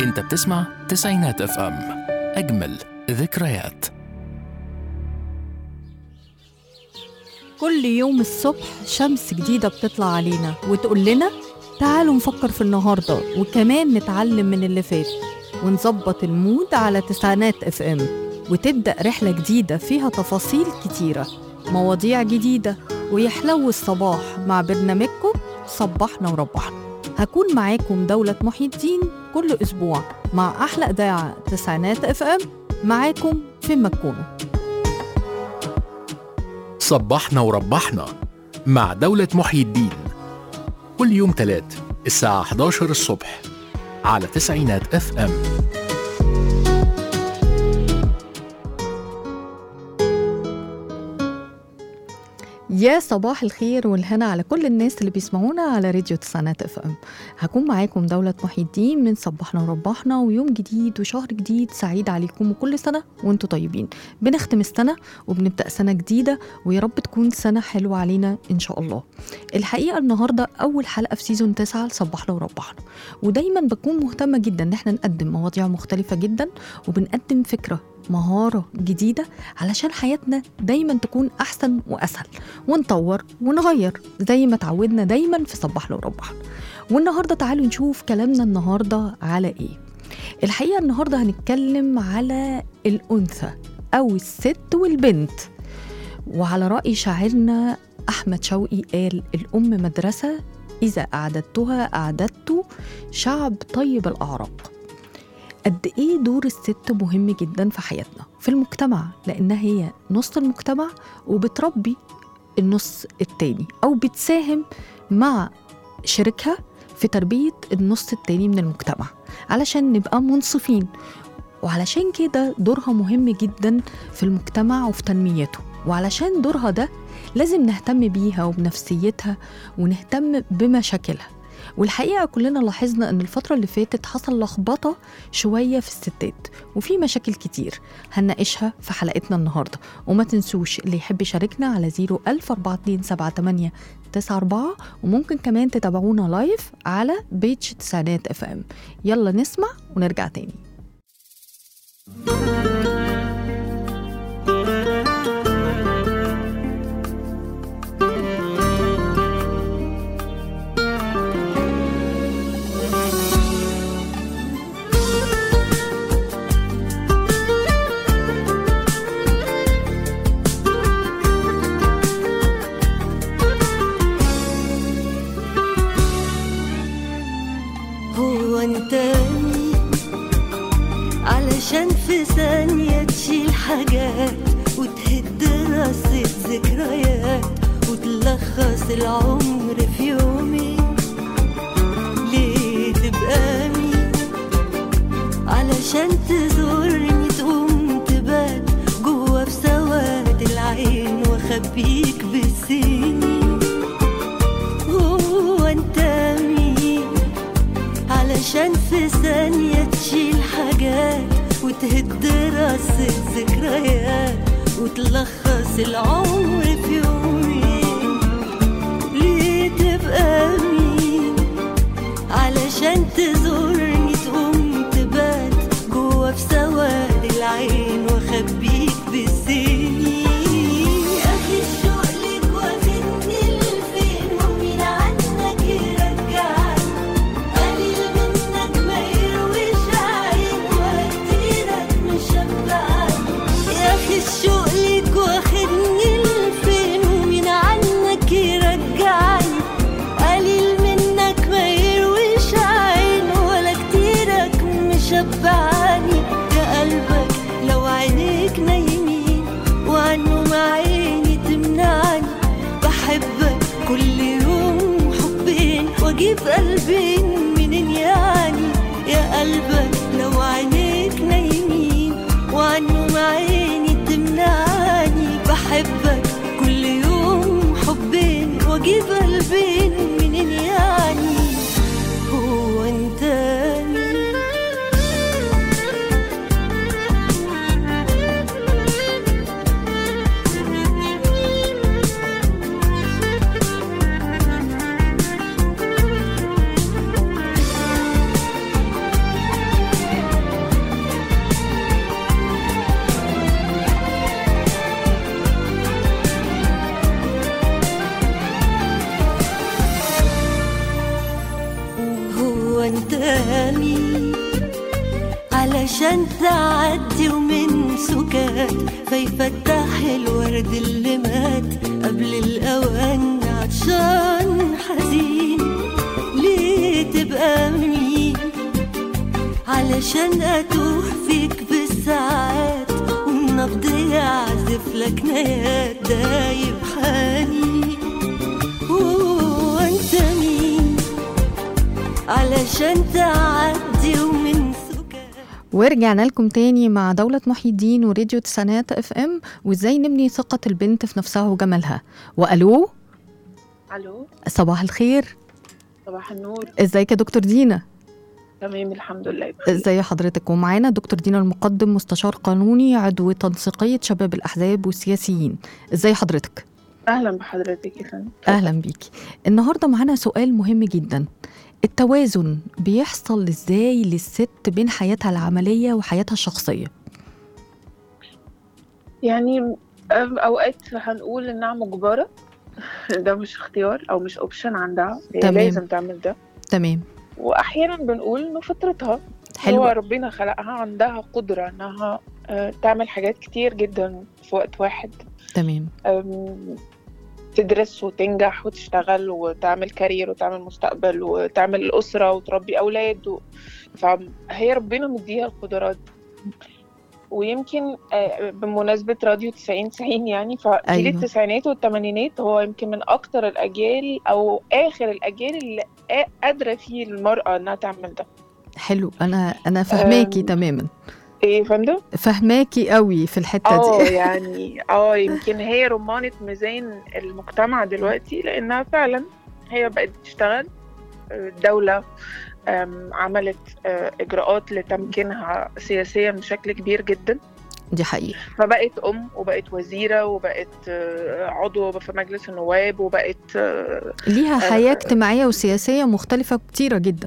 انت بتسمع تسعينات اف ام اجمل ذكريات كل يوم الصبح شمس جديدة بتطلع علينا وتقول لنا تعالوا نفكر في النهاردة وكمان نتعلم من اللي فات ونظبط المود على تسعينات اف ام وتبدأ رحلة جديدة فيها تفاصيل كتيرة مواضيع جديدة ويحلو الصباح مع برنامجكم صبحنا وربحنا هكون معاكم دولة محي الدين كل أسبوع مع أحلى إذاعة تسعينات اف ام معاكم فين ما تكونوا صبحنا وربحنا مع دولة محيي الدين كل يوم تلات الساعة 11 الصبح على تسعينات اف ام يا صباح الخير والهنا على كل الناس اللي بيسمعونا على راديو تسعينات اف ام هكون معاكم دولة محي الدين من صبحنا وربحنا ويوم جديد وشهر جديد سعيد عليكم وكل سنة وانتم طيبين بنختم السنة وبنبدأ سنة جديدة ويا رب تكون سنة حلوة علينا إن شاء الله الحقيقة النهاردة أول حلقة في سيزون 9 لصبحنا وربحنا ودايما بكون مهتمة جدا إن احنا نقدم مواضيع مختلفة جدا وبنقدم فكرة مهارة جديدة علشان حياتنا دايما تكون أحسن وأسهل ونطور ونغير زي ما تعودنا دايما في صباح وربحنا والنهاردة تعالوا نشوف كلامنا النهاردة على إيه الحقيقة النهاردة هنتكلم على الأنثى أو الست والبنت وعلى رأي شاعرنا أحمد شوقي قال الأم مدرسة إذا أعددتها أعددت شعب طيب الأعراق قد ايه دور الست مهم جدا في حياتنا في المجتمع لانها هي نص المجتمع وبتربي النص التاني او بتساهم مع شريكها في تربيه النص التاني من المجتمع علشان نبقى منصفين وعلشان كده دورها مهم جدا في المجتمع وفي تنميته وعلشان دورها ده لازم نهتم بيها وبنفسيتها ونهتم بمشاكلها والحقيقه كلنا لاحظنا ان الفتره اللي فاتت حصل لخبطه شويه في الستات وفي مشاكل كتير هنناقشها في حلقتنا النهارده وما تنسوش اللي يحب يشاركنا على 0104278 وممكن كمان تتابعونا لايف على بيج تسعينات اف ام يلا نسمع ونرجع تاني هو انت مين علشان في ثانية تشيل حاجات وتهد رصة ذكريات وتلخص العمر في يومين ليه تبقى مين علشان تزورني تقوم تبات جوا في سواد العين واخبيك بالسنين هو انت مين علشان في ثانية تشيل حاجات وتهد رصة ذكريات وتلخص العمر في يومين ليه تبقى مين علشان تزورني تقوم تبات جوا في سواد العين واخبيك بالسنين يا اخي الشوق ليك واخدني لفين ومين عنك يرجعني قليل منك ما يرويش عين ولا كتيرك مشبعني يا اخي الشوق ليك واخدني لفين ومين عنك يرجعني قليل منك ما يرويش عين ولا كتيرك مشبعني يا قلبك لو عينيك نايمين وعنهم عيني تمنعني بحبك كل يوم حبين واجيب قلبين منين يعني يا قلبك لو عينيك نايمين وعنهم عيني تمنعني بحبك كل يوم حبين واجيب قلبين منين يعني هو انت مين قدامي علشان تعدي ومن سكات فيفتح الورد اللي مات قبل الأوان عطشان حزين ليه تبقى مين علشان أتوه فيك بالساعات والنبض يعزف لك نيات دايب حنين وانت مين علشان تعدي ومن سكات ورجعنا لكم تاني مع دولة محي الدين وراديو تسعينات اف ام وازاي نبني ثقة البنت في نفسها وجمالها والو الو صباح الخير صباح النور ازيك يا دكتور دينا تمام الحمد لله بخير. ازي حضرتك ومعانا دكتور دينا المقدم مستشار قانوني عضو تنسيقية شباب الأحزاب والسياسيين ازي حضرتك اهلا بحضرتك يا فندم اهلا بيكي النهارده معانا سؤال مهم جدا التوازن بيحصل ازاي للست بين حياتها العمليه وحياتها الشخصيه يعني أم- اوقات هنقول انها مجبره ده مش اختيار او مش اوبشن عندها هي تمام. لازم تعمل ده تمام واحيانا بنقول انه فطرتها هو حلو ربنا خلقها عندها قدره انها آه، تعمل حاجات كتير جدا في وقت واحد تمام أم، تدرس وتنجح وتشتغل وتعمل كارير وتعمل مستقبل وتعمل أسرة وتربي أولاد و... فهي ربنا مديها القدرات ويمكن آه، بمناسبة راديو 90 90 يعني فجيل أيوة. التسعينات والثمانينات هو يمكن من أكتر الأجيال أو آخر الأجيال اللي قا- قادرة فيه المرأة إنها تعمل ده حلو انا انا فهماكي أم، تماما إيه يا فندم؟ فهماكي قوي في الحته اه دي يعني اه يمكن هي رمانة ميزان المجتمع دلوقتي لأنها فعلا هي بقت بتشتغل الدولة أم، عملت آه، إجراءات لتمكينها سياسيا بشكل كبير جدا دي حقيقه فبقت أم وبقت وزيرة وبقت آه، عضو في مجلس النواب وبقت آه، ليها حياه آه. اجتماعيه وسياسيه مختلفه كتيره جدا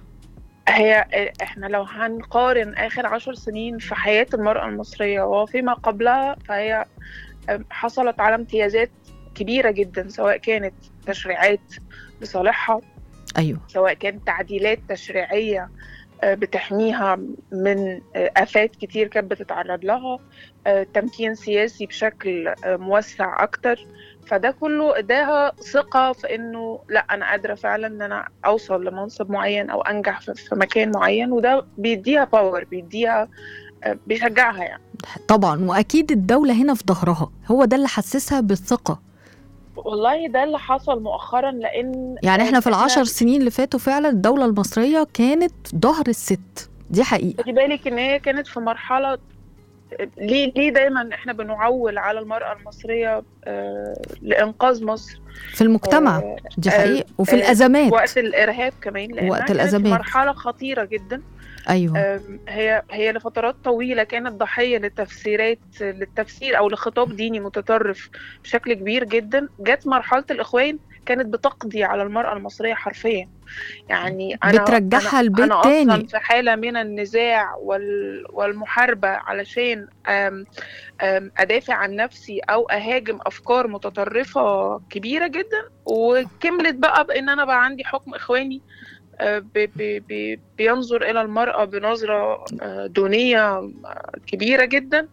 هي احنا لو هنقارن اخر عشر سنين في حياة المرأة المصرية وفيما قبلها فهي حصلت على امتيازات كبيرة جدا سواء كانت تشريعات لصالحها ايوه سواء كانت تعديلات تشريعية آه، بتحميها من آه، آفات كتير كانت بتتعرض لها آه، تمكين سياسي بشكل آه، موسع أكتر فده كله اداها ثقة في إنه لا أنا قادرة فعلا إن أنا أوصل لمنصب معين أو أنجح في في مكان معين وده بيديها باور بيديها آه، بيشجعها يعني طبعا واكيد الدوله هنا في ظهرها هو ده اللي حسسها بالثقه والله ده اللي حصل مؤخرا لأن يعني احنا في إحنا- العشر سنين اللي فاتوا فعلا الدوله المصريه كانت ظهر الست دي حقيقه خدي بالك ان هي كانت في مرحله ليه ليه دايما احنا بنعول على المراه المصريه آه، لانقاذ مصر في المجتمع آه، دي آه، حقيقه وفي آه، الازمات وقت الارهاب كمان لانها وقت كانت في الأزمات. مرحله خطيره جدا ايوه آم، هي هي لفترات طويله كانت ضحيه لتفسيرات للتفسير او لخطاب ديني متطرف بشكل كبير جدا جت مرحله الاخوان كانت بتقضي على المراه المصريه حرفيا يعني انا بترجعها أنا- البيت أنا تاني. اصلا في حاله من النزاع وال والمحاربه علشان آم، آم، ادافع عن نفسي او اهاجم افكار متطرفه كبيره جدا وكملت بقى بان انا بقى عندي حكم اخواني آه، بي- بي- بي- بينظر الى المراه بنظره آه، دونيه آه، كبيره جدا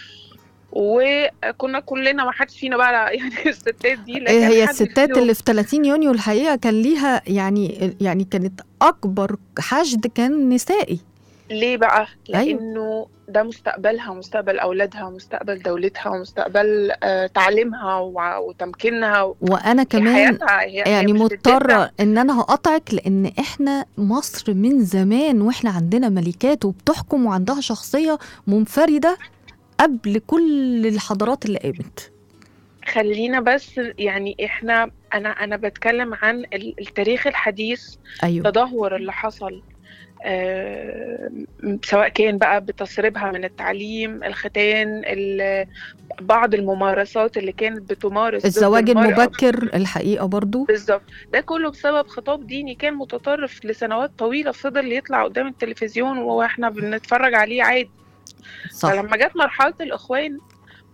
وكنا كلنا ما حدش فينا بقى يعني الستات دي لكن هي حد الستات فيهم- اللي في 30 يونيو الحقيقه كان ليها يعني يعني كانت اكبر حشد كان نسائي ليه بقى؟ أيوة. لأنه ده مستقبلها ومستقبل أولادها ومستقبل دولتها ومستقبل آه، تعليمها وع- وتمكينها وانا هي كمان حياتها هي هي يعني مش بتدافع. مضطره ان انا هقطعك لان احنا مصر من زمان واحنا عندنا ملكات وبتحكم وعندها شخصيه منفرده قبل كل الحضارات اللي قامت خلينا بس يعني احنا انا انا بتكلم عن ال- التاريخ الحديث ايوه التدهور اللي حصل آه، سواء كان بقى بتسريبها من التعليم الختان ال- بعض الممارسات اللي كانت بتمارس ضد الزواج المرأة. المبكر الحقيقه برضو بالظبط ده كله بسبب خطاب ديني كان متطرف لسنوات طويله فضل يطلع قدام التلفزيون واحنا بنتفرج عليه عادي صح فلما جت مرحله الاخوان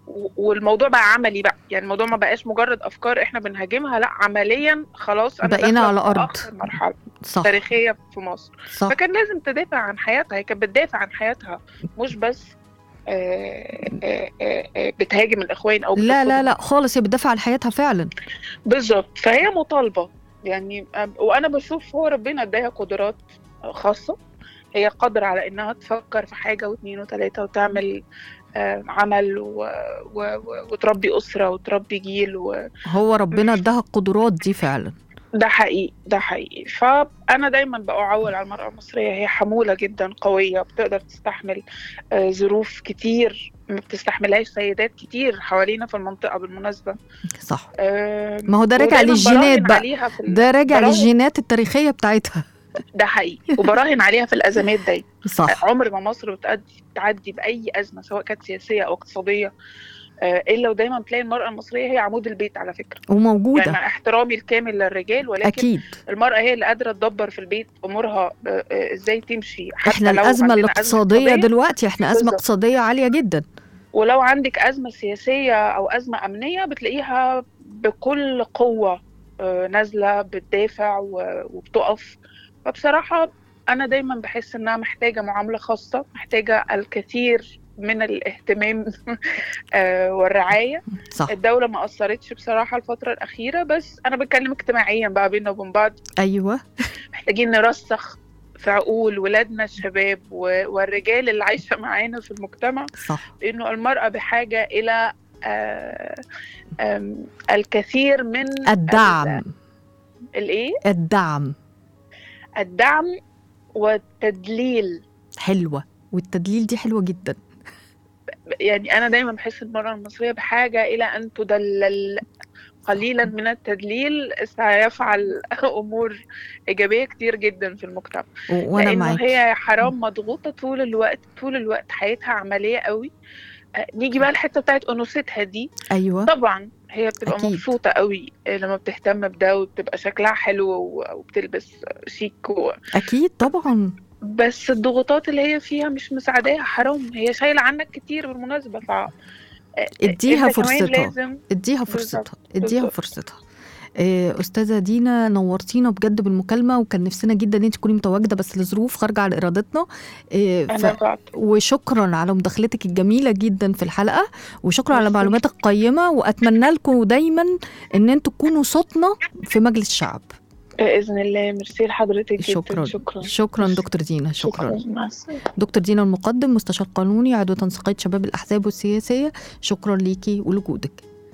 و- والموضوع بقى عملي بقى يعني الموضوع ما بقاش مجرد افكار احنا بنهاجمها لا عمليا خلاص انا بقينا داخلة على في أرض. آخر مرحله صح تاريخيه في مصر صح فكان لازم تدافع عن حياتها هي كانت بتدافع عن حياتها مش بس آه، آه، آه، آه، بتهاجم الاخوان او لا لا بترفضهم. لا خالص هي بتدافع عن حياتها فعلا بالظبط فهي مطالبه يعني آم، وانا بشوف هو ربنا اداها قدرات خاصه هي قادره على انها تفكر في حاجه واثنين وثلاثه وتعمل آه، عمل و... و... و... وتربي اسره وتربي جيل و... هو ربنا اداها القدرات دي فعلا ده حقيقي ده حقيقي فأنا دايما بأعول على المرأة المصرية هي حمولة جدا قوية بتقدر تستحمل آه، ظروف كتير ما بتستحملهاش سيدات كتير حوالينا في المنطقة بالمناسبة صح آه، ما هو ده راجع ودايماً للجينات براهن بقى عليها في ال- ده راجع براهن- للجينات التاريخية بتاعتها ده حقيقي وبراهن عليها في الأزمات دي صح عمر ما مصر بتأدي تعدي بأي أزمة سواء كانت سياسية أو اقتصادية آه، إلا ودايما بتلاقي المرأة المصرية هي عمود البيت على فكرة يعني وموجودة مع احترامي الكامل للرجال ولكن أكيد المرأة هي اللي قادرة تدبر في البيت أمورها آه، آه، ازاي تمشي حتى احنا لو الأزمة عندنا الاقتصادية أزمة اقتصادية، دلوقتي احنا أزمة بالظبط. اقتصادية عالية جدا ولو عندك أزمة سياسية أو أزمة أمنية بتلاقيها بكل قوة آه، نازلة بتدافع و- وبتقف فبصراحة أنا دايما بحس إنها محتاجة معاملة خاصة محتاجة الكثير من الاهتمام آه، والرعاية صح الدولة ما أثرتش بصراحة الفترة الأخيرة بس أنا بتكلم اجتماعيا بقى بينا وبين بعض أيوة محتاجين نرسخ في عقول ولادنا الشباب و- والرجال اللي عايشة معانا في المجتمع صح إنه المرأة بحاجة إلى آه، آم، الكثير من الدعم ال- الإيه؟ الدعم الدعم والتدليل حلوة والتدليل دي حلوة جدا يعني أنا دايما بحس المرأة المصرية بحاجة إلى أن تدلل قليلا من التدليل سيفعل أمور إيجابية كتير جدا في المجتمع و- وأنا لانه معاك هي حرام مضغوطه طول الوقت طول الوقت حياتها عمليه قوي آه، نيجي بقى الحته بتاعت انوثتها دي أيوة طبعا هي بتبقى أكيد. مبسوطه قوي آه، لما بتهتم بده وبتبقى شكلها حلو و- وبتلبس شيك و... أكيد طبعا بس الضغوطات اللي هي فيها مش مساعداها حرام هي شايله عنك كتير بالمناسبه ف آه، اديها أنت كمان فرصتها. لازم اديها بالظبط، فرصتها اديها بالظبط. فرصتها آه، أستاذة دينا نورتينا بجد بالمكالمة وكان نفسنا جدا إن أنت تكوني متواجدة بس لظروف خارجة عن إرادتنا آه، ف... انا بعد وشكرا على مداخلتك الجميلة جدا في الحلقة وشكرا على ميرسي. معلوماتك القيمة وأتمنى لكم دايما إن أنتوا تكونوا صوتنا في مجلس الشعب باذن الله ميرسي لحضرتك جدا شكرا شكرا شكرا دكتور دينا شكرا مع السلامه دكتور دينا المقدم مستشار قانوني عضو تنسيقية شباب الأحزاب والسياسية شكرا ليكي ولوجودك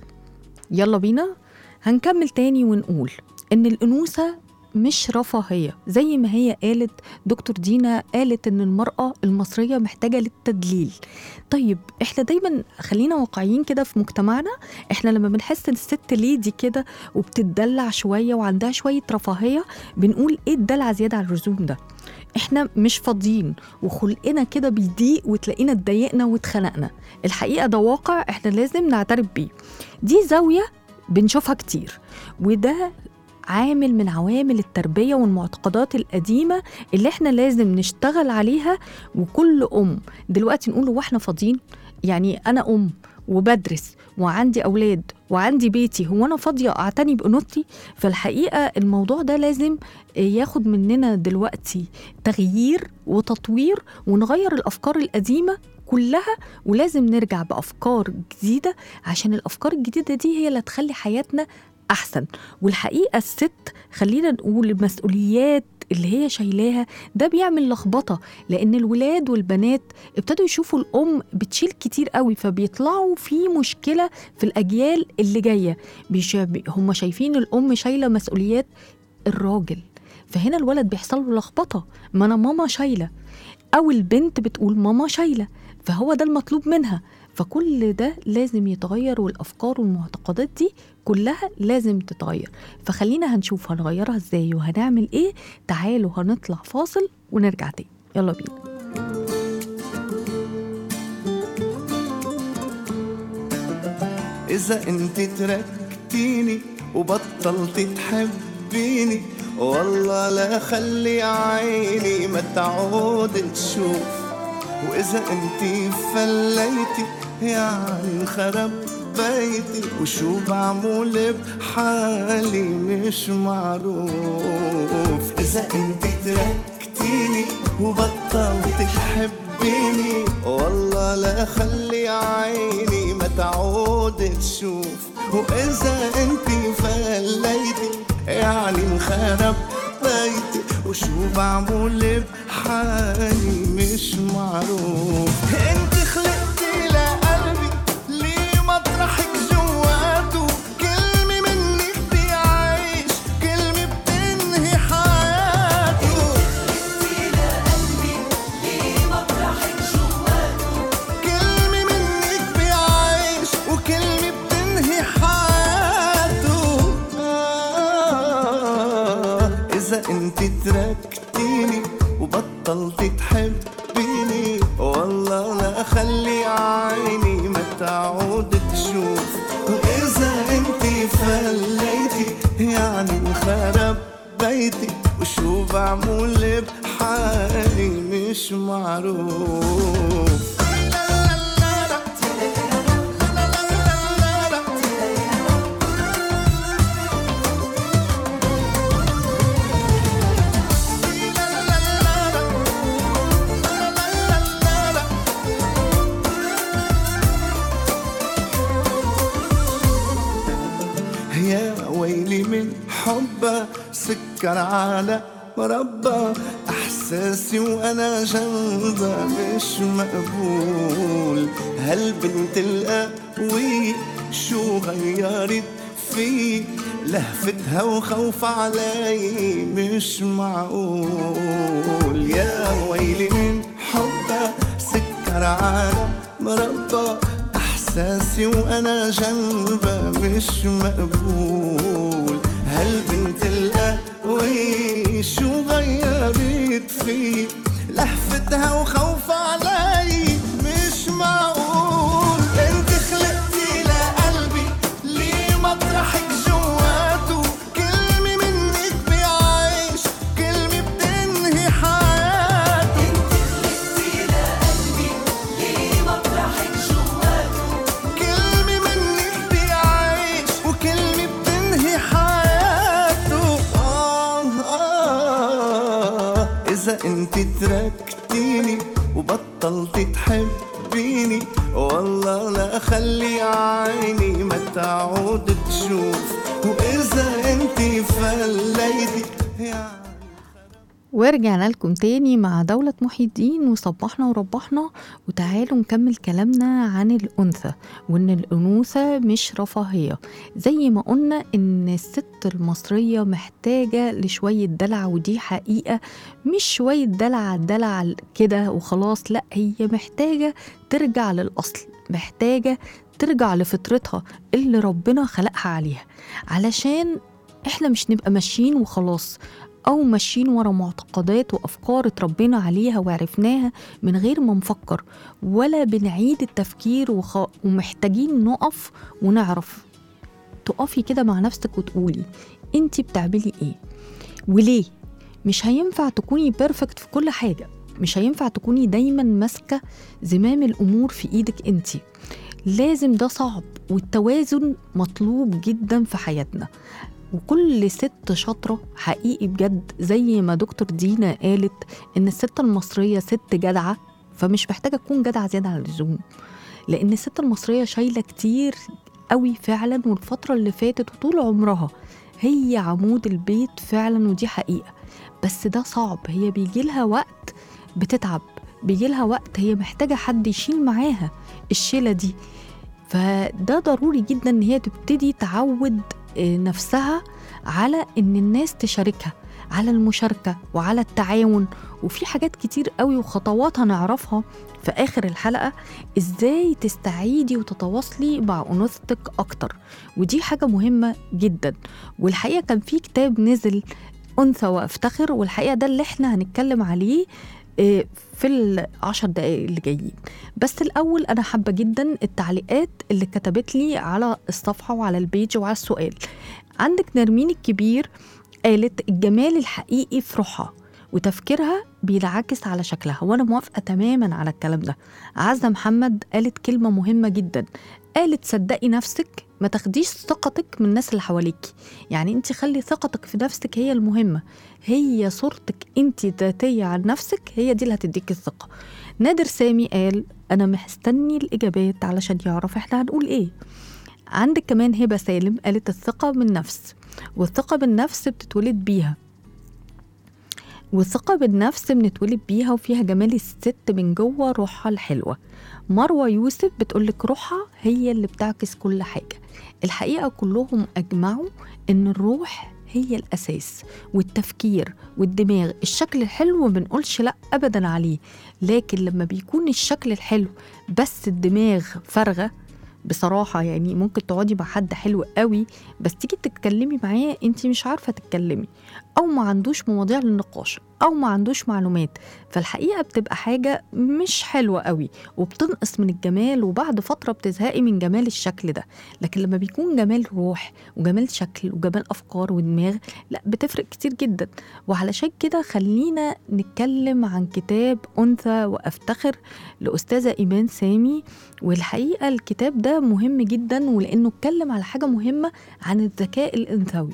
يلا بينا هنكمل تاني ونقول إن الأنوثة مش رفاهية زي ما هي قالت دكتور دينا قالت إن المرأة المصرية محتاجة للتدليل طيب إحنا دايما خلينا واقعيين كده في مجتمعنا إحنا لما بنحس إن الست ليدي كده وبتدلع شوية وعندها شوية رفاهية بنقول إيه الدلع زيادة عن اللزوم ده إحنا مش فاضيين وخلقنا كده بيضيق وتلاقينا اتضايقنا واتخنقنا الحقيقة ده واقع احنا لازم نعترف بيه دي زاوية بنشوفها كتير وده عامل من عوامل التربية والمعتقدات القديمة اللي احنا لازم نشتغل عليها وكل أم دلوقتي نقول هو احنا فاضيين يعني أنا أم وبدرس وعندي أولاد وعندي بيتي هو أنا فاضية أعتني بأنوثتي فالحقيقة الموضوع ده لازم ياخد مننا دلوقتي تغيير وتطوير ونغير الافكار القديمه كلها ولازم نرجع بافكار جديده عشان الافكار الجديده دي هي اللي هتخلي حياتنا احسن والحقيقه الست خلينا نقول المسؤوليات اللي هي شايلاها ده بيعمل لخبطه لان الولاد والبنات ابتدوا يشوفوا الام بتشيل كتير قوي فبيطلعوا في مشكله في الاجيال اللي جايه بيش- هم شايفين الام شايله مسؤوليات الراجل فهنا الولد بيحصل له لخبطه ما انا ماما شايله او البنت بتقول ماما شايله فهو ده المطلوب منها فكل ده لازم يتغير والافكار والمعتقدات دي كلها لازم تتغير فخلينا هنشوف هنغيرها ازاي وهنعمل ايه تعالوا هنطلع فاصل ونرجع تاني يلا بينا إذا أنت تركتيني وبطلت تحبيني والله لا خلي عيني ما تعود تشوف وإذا أنت فليتي يعني انخرب بيتي وشو بعمل بحالي مش معروف إذا انت تركتيني وبطلت تحبيني والله لا خلي عيني ما تعود تشوف وإذا انت فليتي يعني انخرب بيتي وشو بعمل بحالي مش معروف انت خلقتي لقلبي ليه مطرحك جواته كلمة منك بيعيش كلمة بتنهي حياته كلمة منك بيعيش وكلمة بتنهي حياته آه إذا انت تركتيني وبطلت تحبيني والله لا خلي عيني ما تعود تشوف وإذا انت فليتي يعني انخرب بيتي وشو بعمل بحالي مش معروف يا ويلي من حبه سكر على مربى احساسي وانا جنبه مش مقبول هالبنت القوية شو غيرت في لهفتها وخوف علي مش معقول يا ويلي من حبه سكر على مربى احساسي وانا جنبه مش مقبول هالبنت القوي شو غيرت فيه لهفتها وخوف علي مش معقول انت خلقتي لقلبي ليه مطرحك جواته كلمة منك بيعيش كلمة بتنهي حياته كلمة منك بيعيش وكلمة بتنهي حياته آه آه إذا انت تركتيني وبطلت تحبيني والله لا خلي عيني ما تعود تشوف وإذا انت فليتي يعني ورجعنا لكم تاني مع دولة محي الدين وصبحنا وربحنا وتعالوا نكمل كلامنا عن الأنثى وإن الأنوثة مش رفاهية زي ما قلنا إن الست المصرية محتاجة لشوية دلع ودي حقيقة مش شوية دلع دلع كده وخلاص لأ هي محتاجة ترجع للأصل محتاجة ترجع لفطرتها اللي ربنا خلقها عليها علشان احنا مش نبقى ماشيين وخلاص أو ماشيين ورا معتقدات وأفكار اتربينا عليها وعرفناها من غير ما نفكر ولا بنعيد التفكير وخ... ومحتاجين نقف ونعرف تقفي كده مع نفسك وتقولي انت بتعملي ايه وليه مش هينفع تكوني بيرفكت في كل حاجة مش هينفع تكوني دايما ماسكة زمام الأمور في إيدك انت لازم ده صعب والتوازن مطلوب جدا في حياتنا وكل ست شاطرة حقيقي بجد زي ما دكتور دينا قالت إن الست المصرية ست جدعة فمش محتاجة تكون جدعة زيادة عن اللزوم لأن الست المصرية شايلة كتير قوي فعلا والفترة اللي فاتت وطول عمرها هي عمود البيت فعلا ودي حقيقة بس ده صعب هي بيجيلها وقت بتتعب بيجيلها وقت هي محتاجة حد يشيل معاها الشيلة دي فده ضروري جدا ان هي تبتدي تعود آه، نفسها على ان الناس تشاركها على المشاركة وعلى التعاون وفي حاجات كتير قوي وخطوات هنعرفها في آخر الحلقة إزاي تستعيدي وتتواصلي مع أنوثتك أكتر ودي حاجة مهمة جدا والحقيقة كان في كتاب نزل أنثى وأفتخر والحقيقة ده اللي احنا هنتكلم عليه آه، في العشر دقايق اللي جايين بس الأول أنا حابة جدا التعليقات اللي كتبت لي على الصفحة وعلى البيج وعلى السؤال عندك نرمين الكبير قالت الجمال الحقيقي في روحها وتفكيرها بينعكس على شكلها وانا موافقه تماما على الكلام ده عزه محمد قالت كلمه مهمه جدا قالت صدقي نفسك ما تاخديش ثقتك من الناس اللي حواليكي يعني انت خلي ثقتك في نفسك هي المهمه هي صورتك انت ذاتيه عن نفسك هي دي اللي هتديك الثقه نادر سامي قال انا مستني الاجابات علشان يعرف احنا هنقول ايه عندك كمان هبه سالم قالت الثقه بالنفس والثقه بالنفس بتتولد بيها والثقة بالنفس بنتولد بيها وفيها جمال الست من جوه روحها الحلوة مروة يوسف بتقولك روحها هي اللي بتعكس كل حاجة الحقيقة كلهم أجمعوا إن الروح هي الأساس والتفكير والدماغ الشكل الحلو ما بنقولش لأ أبدا عليه لكن لما بيكون الشكل الحلو بس الدماغ فارغة بصراحة يعني ممكن تقعدي مع حد حلو قوي بس تيجي تتكلمي معاه انت مش عارفة تتكلمي او ما عندوش مواضيع للنقاش او ما عندوش معلومات فالحقيقه بتبقى حاجه مش حلوه قوي وبتنقص من الجمال وبعد فتره بتزهقي من جمال الشكل ده لكن لما بيكون جمال روح وجمال شكل وجمال افكار ودماغ لا بتفرق كتير جدا وعلشان كده خلينا نتكلم عن كتاب انثى وافتخر لاستاذه ايمان سامي والحقيقه الكتاب ده مهم جدا ولانه اتكلم على حاجه مهمه عن الذكاء الانثوي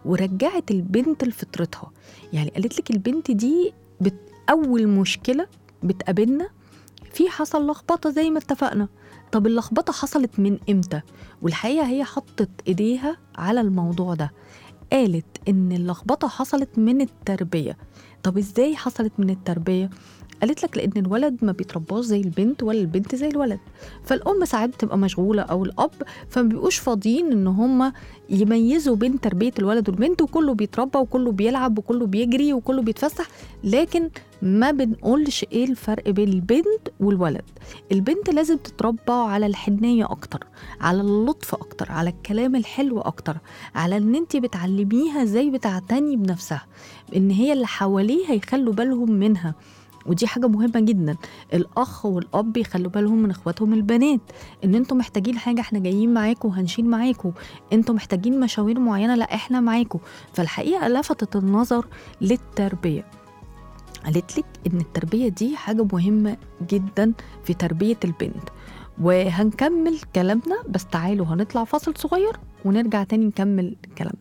ورجعت البنت لفطرتها يعني قالت لك البنت دي بت اول مشكله بتقابلنا في حصل لخبطه زي ما اتفقنا طب اللخبطه حصلت من امتى والحقيقه هي حطت ايديها على الموضوع ده قالت ان اللخبطه حصلت من التربيه طب ازاي حصلت من التربيه قالت لك لان الولد ما بيترباش زي البنت ولا البنت زي الولد فالام ساعات بتبقى مشغوله او الاب فما بيبقوش فاضيين ان هم يميزوا بين تربيه الولد والبنت وكله بيتربى وكله بيلعب وكله بيجري وكله بيتفسح لكن ما بنقولش ايه الفرق بين البنت والولد البنت لازم تتربى على الحنيه اكتر على اللطف اكتر على الكلام الحلو اكتر على ان انت بتعلميها ازاي بتعتني بنفسها ان هي اللي حواليها يخلوا بالهم منها ودي حاجة مهمة جدا الأخ والأب يخلوا بالهم من إخواتهم البنات إن أنتوا محتاجين حاجة إحنا جايين معاكم وهنشيل معاكم أنتوا محتاجين مشاوير معينة لا إحنا معاكم فالحقيقة لفتت النظر للتربية قالت لك إن التربية دي حاجة مهمة جدا في تربية البنت وهنكمل كلامنا بس تعالوا هنطلع فاصل صغير ونرجع تاني نكمل كلامنا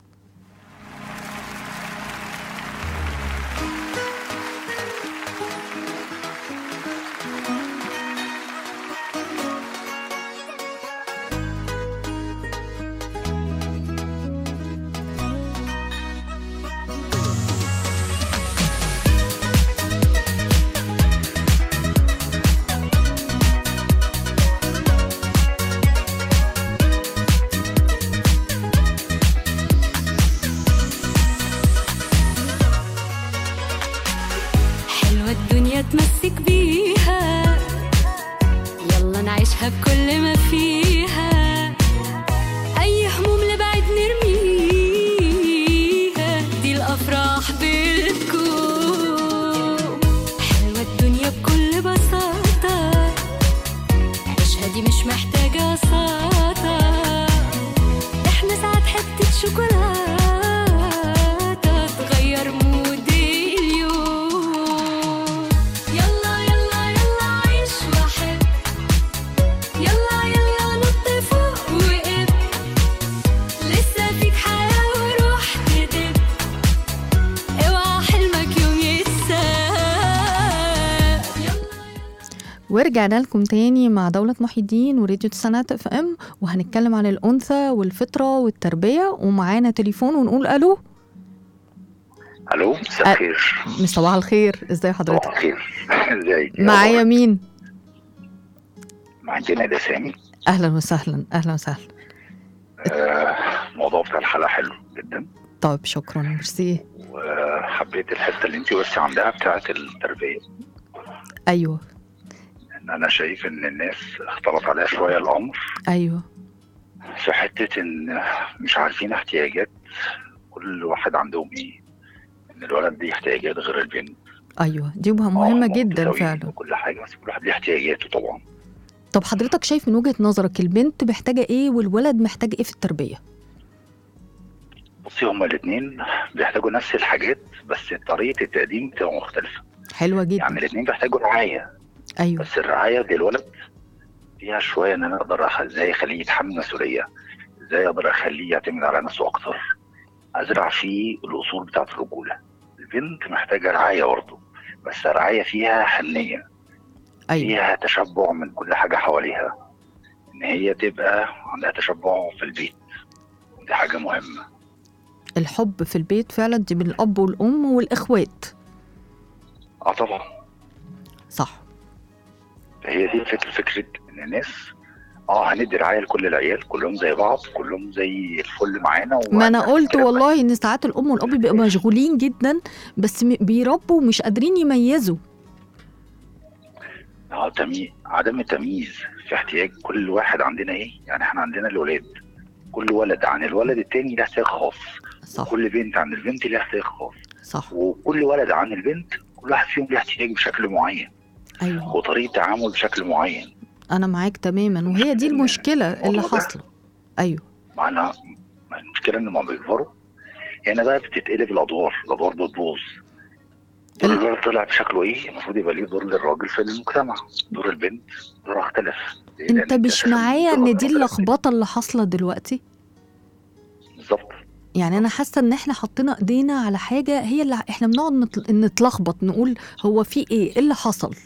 حلوة الدنيا تمسك بيها يلا نعيشها بكل ما فيها أي هموم لبعد نرميها دي الأفراح بتكون حلوة الدنيا بكل بساطة عيشها دي مش محتاجة وساطة احنا ساعات حتة شوكولاتة تغير مود اليوم يلا يلا يلا عيش وحب يلا يلا نط فوق وقف لسه فيك حياة وروح تدب اوعى حلمك يوم يتساب يلا ورجعنا لكم تاني مع دولة محي الدين وراديو تسعينات اف ام وهنتكلم عن الأنثى والفطرة والتربية ومعانا تليفون ونقول ألو الو مساء أ- الخير مش صباح الخير ازاي صباح حضرتك الخير ازيك معايا مين معاك ندى سامي أهلا وسهلا أهلا وسهلا آه، الموضوع بتاع الحلقه حلو جدا طيب شكرا ميرسي وحبيت الحته اللي انت بس عندها بتاعت التربيه أيوه ان انا شايف ان الناس اختلط عليها شويه الامر أيوه في حته ان مش عارفين احتياجات كل واحد عندهم ايه ان الولد ليه احتياجات غير البنت أيوه دي مهمة آه، جدا متساويين فعلا وكل حاجه بس كل واحد ليه احتياجاته طبعا طب حضرتك شايف من وجهة نظرك البنت محتاجة إيه والولد محتاج إيه في التربية بصي هما الاثنين بيحتاجوا نفس الحاجات بس طريقه التقديم بتبقى مختلفه حلوه جدا يعني الاثنين بيحتاجوا رعايه ايوه بس الرعايه للولد فيها شويه ان انا اقدر أخ- ازاي اخليه يتحمل مسؤوليه ازاي اقدر اخليه يعتمد على نفسه اكتر ازرع فيه الاصول بتاعت الرجوله البنت محتاجه رعايه برضه بس رعايه فيها حنيه ايوه فيها تشبع من كل حاجه حواليها ان هي تبقى عندها تشبع في البيت دي حاجه مهمه الحب في البيت فعلا دي من الاب والام والاخوات اه طبعا صح هي دي فكره فكره ان الناس اه هندي رعايه لكل العيال كلهم زي بعض كلهم زي الفل معانا ما انا قلت وهنعمل والله ان ساعات الام والاب بيبقوا مشغولين جدا بس م- بيربوا ومش قادرين يميزوا اه تمييز عدم التمييز في احتياج كل واحد عندنا ايه يعني احنا عندنا الولاد كل ولد عن الولد التاني له احتياج خاص صح كل بنت عن البنت لها احتياج خاص صح وكل ولد عن البنت كل واحد فيهم له احتياج بشكل معين ايوه وطريقه تعامل بشكل معين انا معاك تماما وهي دي المشكله اللي الموضوع ده حاصله ايوه معنا المشكله ان لما بيكبروا هنا بقى بتتقلب الادوار الادوار بتبوظ دور ال- الولد طلع بشكله ايه المفروض يبقى ليه دور للراجل في المجتمع دور البنت دورها اختلف ليه؟ لأن انت مش أساساً معايا دورها ان دي مختلف. اللخبطه اللي حاصله دلوقتي بالظبط يعني انا حاسه ان احنا حطينا ايدينا على حاجه هي اللي احنا بنقعد نتل- نتلخبط نقول هو في ايه ايه اللي حصل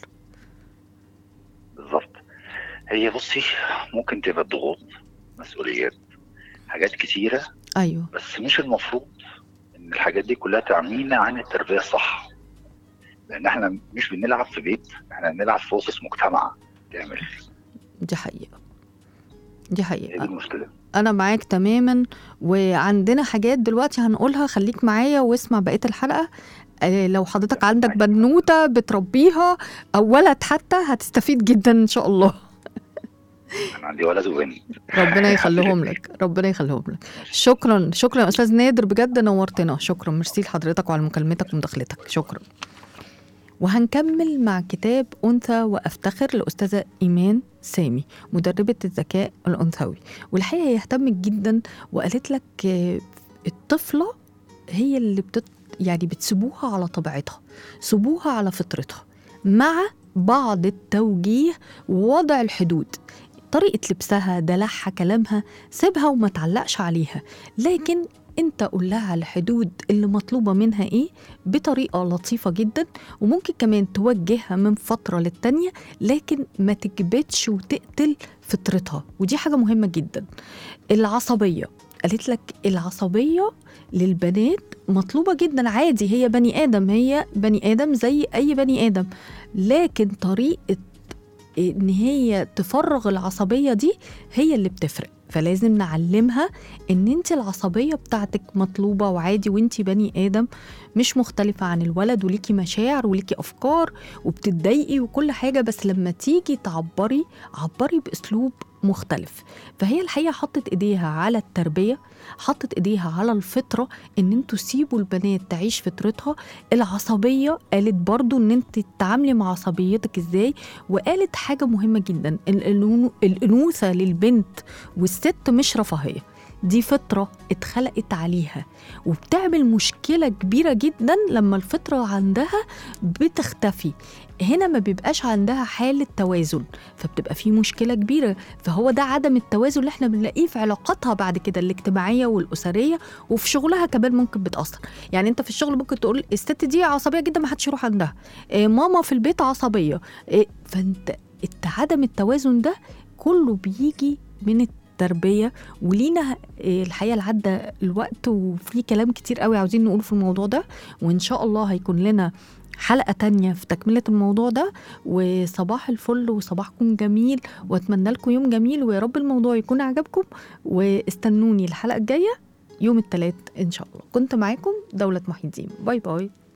بالظبط هي بصي ممكن تبقى الضغوط مسؤوليات حاجات كتيرة ايوه بس مش المفروض ان الحاجات دي كلها تعمينا عن التربية الصح لان احنا مش بنلعب في بيت احنا بنلعب في وسط مجتمع كامل دي حقيقه دي هي حقيقه دي المشكلة انا معاك تماما وعندنا حاجات دلوقتي هنقولها خليك معايا واسمع بقيه الحلقه آه، لو حضرتك عندك بنوته بتربيها او ولد حتى هتستفيد جدا ان شاء الله انا عندي ولد وبنت ربنا يخليهم لك ربنا يخليهم لك شكرا شكرا يا استاذ نادر بجد نورتنا شكرا ميرسي لحضرتك وعلى مكالمتك ومداخلتك شكرا وهنكمل مع كتاب أنثى وأفتخر لأستاذة إيمان سامي مدربة الذكاء الأنثوي والحقيقة هي اهتمت جدا وقالت لك آه، الطفلة هي اللي بتت يعني بتسيبوها على طبيعتها سيبوها على فطرتها مع بعض التوجيه ووضع الحدود طريقة لبسها دلعها كلامها سيبها وما تعلقش عليها لكن انت قول لها الحدود اللي مطلوبة منها ايه بطريقة لطيفة جدا وممكن كمان توجهها من فترة للتانية لكن ما تكبتش وتقتل فطرتها ودي حاجة مهمة جدا العصبية قالت لك العصبية للبنات مطلوبة جدا عادي هي بني آدم هي بني آدم زي أي بني آدم لكن طريقة ان هي تفرغ العصبيه دي هي اللي بتفرق فلازم نعلمها ان انت العصبيه بتاعتك مطلوبه وعادي وانت بني ادم مش مختلفه عن الولد وليكي مشاعر وليكي افكار وبتتضايقي وكل حاجه بس لما تيجي تعبري عبري باسلوب مختلف فهي الحقيقه حطت ايديها على التربيه حطت ايديها على الفطره ان انتوا سيبوا البنات تعيش فطرتها العصبيه قالت برضو ان انت تتعاملي مع عصبيتك ازاي وقالت حاجه مهمه جدا الأنو- الانوثه للبنت والست مش رفاهيه دي فطرة اتخلقت عليها وبتعمل مشكلة كبيرة جدا لما الفطرة عندها بتختفي هنا ما بيبقاش عندها حالة توازن فبتبقى في مشكلة كبيرة فهو ده عدم التوازن اللي احنا بنلاقيه في علاقاتها بعد كده الاجتماعية والأسرية وفي شغلها كمان ممكن بتأثر يعني انت في الشغل ممكن تقول الست دي عصبية جدا ما حدش يروح عندها إيه ماما في البيت عصبية إيه فانت الت- عدم التوازن ده كله بيجي من التربية ولينا إيه، الحقيقة اللي عدى الوقت وفي كلام كتير قوي عاوزين نقوله في الموضوع ده وإن شاء الله هيكون لنا حلقة تانية في تكملة الموضوع ده وصباح الفل وصباحكم جميل واتمنى لكم يوم جميل ويا رب الموضوع يكون عجبكم واستنوني الحلقة الجاية يوم الثلاث إن شاء الله كنت معاكم دولة محي الدين باي باي